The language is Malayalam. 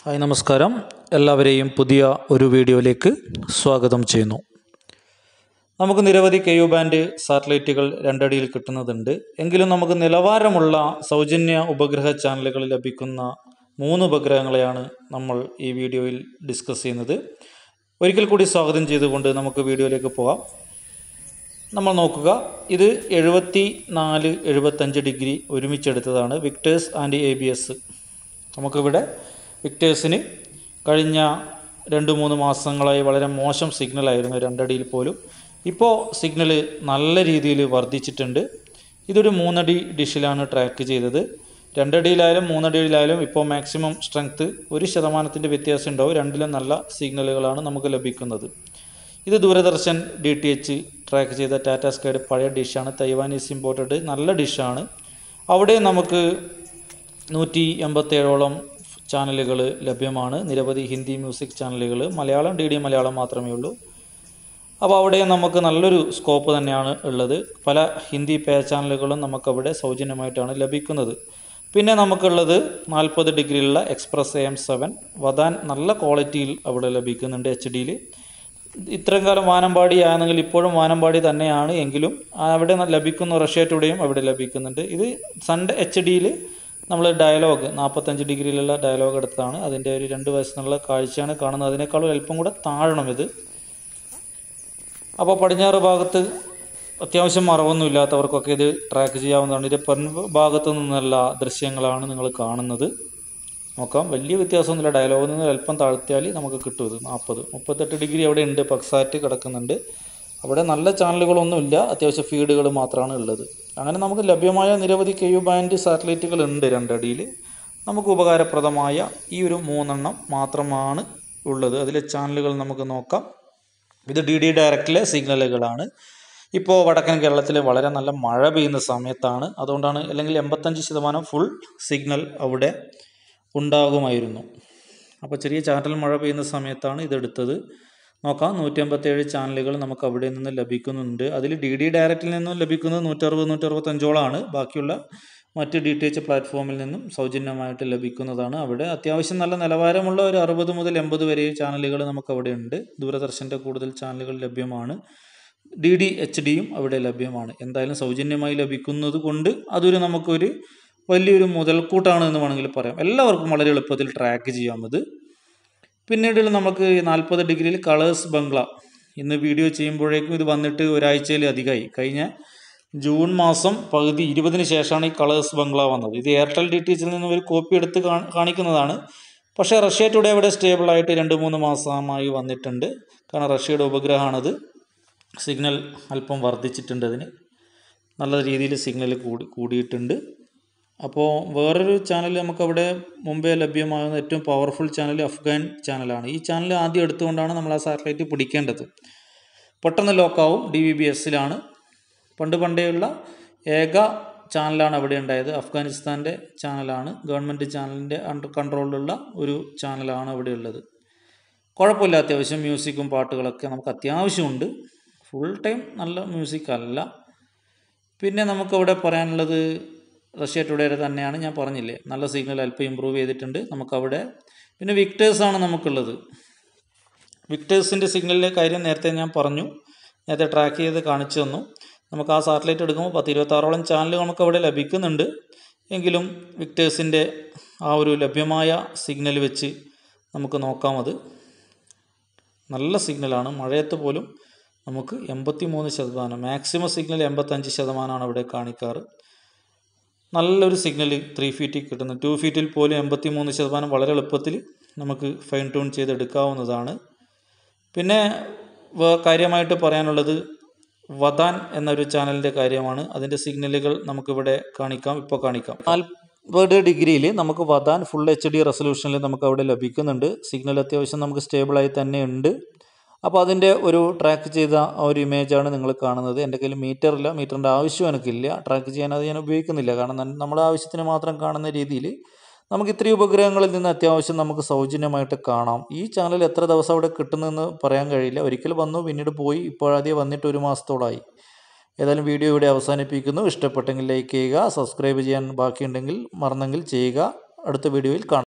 ഹായ് നമസ്കാരം എല്ലാവരെയും പുതിയ ഒരു വീഡിയോയിലേക്ക് സ്വാഗതം ചെയ്യുന്നു നമുക്ക് നിരവധി കെ യു ബാൻഡ് സാറ്റലൈറ്റുകൾ രണ്ടടിയിൽ കിട്ടുന്നതുണ്ട് എങ്കിലും നമുക്ക് നിലവാരമുള്ള സൗജന്യ ഉപഗ്രഹ ചാനലുകൾ ലഭിക്കുന്ന മൂന്ന് ഉപഗ്രഹങ്ങളെയാണ് നമ്മൾ ഈ വീഡിയോയിൽ ഡിസ്കസ് ചെയ്യുന്നത് ഒരിക്കൽ കൂടി സ്വാഗതം ചെയ്തുകൊണ്ട് നമുക്ക് വീഡിയോയിലേക്ക് പോകാം നമ്മൾ നോക്കുക ഇത് എഴുപത്തി നാല് എഴുപത്തഞ്ച് ഡിഗ്രി ഒരുമിച്ചെടുത്തതാണ് Victers and A B S നമുക്കിവിടെ വിക്ടേഴ്സിന് കഴിഞ്ഞ രണ്ട് മൂന്ന് മാസങ്ങളായി വളരെ മോശം സിഗ്നലായിരുന്നു രണ്ടടിയിൽ പോലും ഇപ്പോൾ സിഗ്നൽ നല്ല രീതിയിൽ വർദ്ധിച്ചിട്ടുണ്ട് ഇതൊരു മൂന്നടി ഡിഷിലാണ് ട്രാക്ക് ചെയ്തത് രണ്ടടിയിലായാലും മൂന്നടിയിലായാലും ഇപ്പോൾ മാക്സിമം സ്ട്രെങ്ത്ത് ഒരു ശതമാനത്തിൻ്റെ വ്യത്യാസം ഉണ്ടാവും രണ്ടിലും നല്ല സിഗ്നലുകളാണ് നമുക്ക് ലഭിക്കുന്നത് ഇത് Doordarshan D T H track ചെയ്ത ടാറ്റ സ്കൈഡ് പഴയ ഡിഷാണ് തൈവാനീസ് ഇമ്പോർട്ടഡ് നല്ല ഡിഷാണ് അവിടെ നമുക്ക് നൂറ്റി എൺപത്തേഴോളം ചാനലുകൾ ലഭ്യമാണ് നിരവധി ഹിന്ദി മ്യൂസിക് ചാനലുകൾ മലയാളം ഡി ഡി മലയാളം മാത്രമേ ഉള്ളൂ അപ്പോൾ അവിടെ നമുക്ക് നല്ലൊരു സ്കോപ്പ് തന്നെയാണ് ഉള്ളത് പല ഹിന്ദി പേ ചാനലുകളും നമുക്കവിടെ സൗജന്യമായിട്ടാണ് ലഭിക്കുന്നത് പിന്നെ നമുക്കുള്ളത് നാൽപ്പത് ഡിഗ്രിയിലുള്ള എക്സ്പ്രസ് എ എം സെവൻ വദാൻ നല്ല ക്വാളിറ്റിയിൽ അവിടെ ലഭിക്കുന്നുണ്ട് എച്ച് ഡിയിൽ ഇത്രയും കാലം വാനമ്പാടി ആണെങ്കിൽ ഇപ്പോഴും വാനമ്പാടി തന്നെയാണ് എങ്കിലും അവിടെ ന- ലഭിക്കുന്ന റഷ്യ ടുഡേയും അവിടെ ലഭിക്കുന്നുണ്ട് ഇത് സൺഡേ എച്ച് ഡിയിൽ നമ്മൾ ഡയലോഗ് നാൽപ്പത്തഞ്ച് ഡിഗ്രിയിലുള്ള ഡയലോഗ് എടുത്തതാണ് അതിൻ്റെ ഒരു രണ്ട് വയസ്സിനുള്ള കാഴ്ചയാണ് കാണുന്നത് അതിനേക്കാളും അല്പം കൂടെ താഴണം ഇത് അപ്പോൾ പടിഞ്ഞാറ് ഭാഗത്ത് അത്യാവശ്യം മറവൊന്നും ഇല്ലാത്തവർക്കൊക്കെ ഇത് ട്രാക്ക് ചെയ്യാവുന്നതാണ് ഇതിൻ്റെ പെൺ ഭാഗത്തു നിന്നുള്ള ദൃശ്യങ്ങളാണ് നിങ്ങൾ കാണുന്നത് നോക്കാം വലിയ വ്യത്യാസമൊന്നുമില്ല ഡയലോഗിൽ നിന്ന് അല്പം താഴ്ത്തിയാൽ നമുക്ക് കിട്ടും ഇത് നാൽപ്പത് മുപ്പത്തെട്ട് ഡിഗ്രി അവിടെ ഉണ്ട് പക്സാറ്റ് കിടക്കുന്നുണ്ട് അവിടെ നല്ല ചാനലുകളൊന്നുമില്ല അത്യാവശ്യം ഫീഡുകൾ മാത്രമാണ് ഉള്ളത് അങ്ങനെ നമുക്ക് ലഭ്യമായ നിരവധി കെ യു ബാൻഡ് സാറ്റലൈറ്റുകൾ ഉണ്ട് രണ്ടടിയിൽ നമുക്ക് ഉപകാരപ്രദമായ ഈ ഒരു മൂന്നെണ്ണം മാത്രമാണ് ഉള്ളത് അതിലെ ചാനലുകൾ നമുക്ക് നോക്കാം ഇത് ഡി ഡി ഡയറക്റ്റിലെ സിഗ്നലുകളാണ് ഇപ്പോൾ വടക്കൻ കേരളത്തിൽ വളരെ നല്ല മഴ പെയ്യുന്ന സമയത്താണ് അതുകൊണ്ടാണ് അല്ലെങ്കിൽ എൺപത്തഞ്ച് ശതമാനം ഫുൾ സിഗ്നൽ അവിടെ ഉണ്ടാകുമായിരുന്നു അപ്പോൾ ചെറിയ ചാറ്റൽ മഴ പെയ്യുന്ന സമയത്താണ് ഇതെടുത്തത് നോക്കാം നൂറ്റി അമ്പത്തേഴ് ചാനലുകൾ നമുക്ക് അവിടെ നിന്ന് ലഭിക്കുന്നുണ്ട് അതിൽ ഡി ഡി ഡയറക്റ്റിൽ നിന്നും ലഭിക്കുന്നത് നൂറ്ററുപത് നൂറ്ററുപത്തഞ്ചോളാണ് ബാക്കിയുള്ള മറ്റ് ഡി ടി എച്ച് പ്ലാറ്റ്ഫോമിൽ നിന്നും സൗജന്യമായിട്ട് ലഭിക്കുന്നതാണ് അവിടെ അത്യാവശ്യം നല്ല നിലവാരമുള്ള ഒരു അറുപത് മുതൽ എൺപത് വരെ ചാനലുകൾ നമുക്ക് അവിടെ ഉണ്ട് ദൂരദർശൻ്റെ കൂടുതൽ ചാനലുകൾ ലഭ്യമാണ് ഡി ഡി എച്ച് ഡിയും അവിടെ ലഭ്യമാണ് എന്തായാലും സൗജന്യമായി ലഭിക്കുന്നത് കൊണ്ട് അതൊരു നമുക്കൊരു വലിയൊരു മുതൽക്കൂട്ടാണ് എന്ന് വേണമെങ്കിൽ പറയാം എല്ലാവർക്കും വളരെ എളുപ്പത്തിൽ ട്രാക്ക് ചെയ്യാം ഇത് പിന്നീട് നമുക്ക് നാൽപ്പത് ഡിഗ്രിയിൽ കളേഴ്സ് ബംഗ്ല ഇന്ന് വീഡിയോ ചെയ്യുമ്പോഴേക്കും ഇത് വന്നിട്ട് ഒരാഴ്ചയിൽ അധികമായി കഴിഞ്ഞ ജൂൺ മാസം പകുതി ഇരുപതിന് ശേഷമാണ് ഈ കളേഴ്സ് ബംഗ്ല വന്നത് ഇത് എയർടെൽ ഡി ടി എച്ചിൽ നിന്ന് ഒരു കോപ്പി എടുത്ത് കാ- കാണിക്കുന്നതാണ് പക്ഷേ റഷ്യ ടുഡേ ഇവിടെ സ്റ്റേബിളായിട്ട് രണ്ട് മൂന്ന് മാസമായി വന്നിട്ടുണ്ട് കാരണം റഷ്യയുടെ ഉപഗ്രഹമാണത് സിഗ്നൽ അല്പം വർദ്ധിച്ചിട്ടുണ്ട് അതിന് നല്ല രീതിയിൽ സിഗ്നൽ കൂടി കൂടിയിട്ടുണ്ട് അപ്പോൾ വേറൊരു ചാനൽ നമുക്കവിടെ മുമ്പേ ലഭ്യമാകുന്ന ഏറ്റവും പവർഫുൾ ചാനൽ അഫ്ഗാൻ ചാനലാണ് ഈ ചാനൽ ആദ്യം എടുത്തുകൊണ്ടാണ് നമ്മൾ ആ സാറ്റലൈറ്റ് പിടിക്കേണ്ടത് പെട്ടെന്ന് ലോക്കാവും ഡി വി ബി എസിലാണ് പണ്ട് പണ്ടേയുള്ള ഏക ചാനലാണ് അവിടെ ഉണ്ടായത് അഫ്ഗാനിസ്ഥാൻ്റെ ചാനലാണ് ഗവൺമെൻറ് ചാനലിൻ്റെ അണ്ടർ കൺട്രോളിലുള്ള ഒരു ചാനലാണ് അവിടെ ഉള്ളത് കുഴപ്പമില്ല അത്യാവശ്യം മ്യൂസിക്കും പാട്ടുകളൊക്കെ നമുക്ക് അത്യാവശ്യമുണ്ട് ഫുൾ ടൈം നല്ല മ്യൂസിക് അല്ല പിന്നെ നമുക്കവിടെ പറയാനുള്ളത് റഷ്യ ടുഡേയുടെ തന്നെയാണ് ഞാൻ പറഞ്ഞില്ലേ നല്ല സിഗ്നൽ അല്പം ഇമ്പ്രൂവ് ചെയ്തിട്ടുണ്ട് നമുക്കവിടെ പിന്നെ വിക്ടേഴ്സാണ് നമുക്കുള്ളത് വിക്ടേഴ്സിൻ്റെ സിഗ്നലിൻ്റെ കാര്യം നേരത്തെ ഞാൻ പറഞ്ഞു നേരത്തെ ട്രാക്ക് ചെയ്ത് കാണിച്ചു തന്നു നമുക്ക് ആ സാറ്റലൈറ്റ് എടുക്കുമ്പോൾ പത്ത് ഇരുപത്താറോളം ചാനൽ നമുക്ക് അവിടെ ലഭിക്കുന്നുണ്ട് എങ്കിലും വിക്ടേഴ്സിൻ്റെ ആ ഒരു ലഭ്യമായ സിഗ്നൽ വെച്ച് നമുക്ക് നോക്കാം അത് നല്ല സിഗ്നലാണ് മഴയത്ത് പോലും നമുക്ക് എൺപത്തി മൂന്ന് ശതമാനം മാക്സിമം സിഗ്നൽ എൺപത്തഞ്ച് ശതമാനമാണ് അവിടെ കാണിക്കാറ് നല്ലൊരു സിഗ്നൽ ത്രീ ഫീറ്റിൽ കിട്ടുന്നു ടു ഫീറ്റിൽ പോലും എൺപത്തി മൂന്ന് ശതമാനം വളരെ എളുപ്പത്തിൽ നമുക്ക് ഫൈൻ ട്യൂൺ ചെയ്തെടുക്കാവുന്നതാണ് പിന്നെ വേ- കാര്യമായിട്ട് പറയാനുള്ളത് വദാൻ എന്നൊരു ചാനലിൻ്റെ കാര്യമാണ് അതിൻ്റെ സിഗ്നലുകൾ നമുക്കിവിടെ കാണിക്കാം ഇപ്പോൾ കാണിക്കാം നാൽപ്പത് ഡിഗ്രിയിൽ നമുക്ക് വദാൻ ഫുൾ എച്ച് ഡി റെസൊല്യൂഷനിൽ നമുക്ക് അവിടെ ലഭിക്കുന്നുണ്ട് സിഗ്നൽ അത്യാവശ്യം നമുക്ക് സ്റ്റേബിളായി തന്നെ ഉണ്ട് അപ്പോൾ അതിൻ്റെ ഒരു ട്രാക്ക് ചെയ്ത ആ ഒരു ഇമേജാണ് നിങ്ങൾ കാണുന്നത് എൻ്റെ കയ്യിൽ മീറ്റർ ഇല്ല മീറ്ററിൻ്റെ ആവശ്യം എനിക്കില്ല ട്രാക്ക് ചെയ്യാൻ അത് ഞാൻ ഉപയോഗിക്കുന്നില്ല കാരണം നം- നമ്മുടെ ആവശ്യത്തിന് മാത്രം കാണുന്ന രീതിയിൽ നമുക്ക് ഇത്രയും ഉപഗ്രഹങ്ങളിൽ നിന്ന് അത്യാവശ്യം നമുക്ക് സൗജന്യമായിട്ട് കാണാം ഈ ചാനൽ എത്ര ദിവസം അവിടെ കിട്ടുന്നതെന്ന് പറയാൻ കഴിയില്ല ഒരിക്കൽ വന്നു പിന്നീട് പോയി ഇപ്പോഴാദ്യം വന്നിട്ട് ഒരു മാസത്തോളമായി ഏതായാലും വീഡിയോ ഇവിടെ അവസാനിപ്പിക്കുന്നു ഇഷ്ടപ്പെട്ടെങ്കിൽ ലൈക്ക് ചെയ്യുക സബ്സ്ക്രൈബ് ചെയ്യാൻ ബാക്കിയുണ്ടെങ്കിൽ മറന്നെങ്കിൽ ചെയ്യുക അടുത്ത വീഡിയോയിൽ കാണാം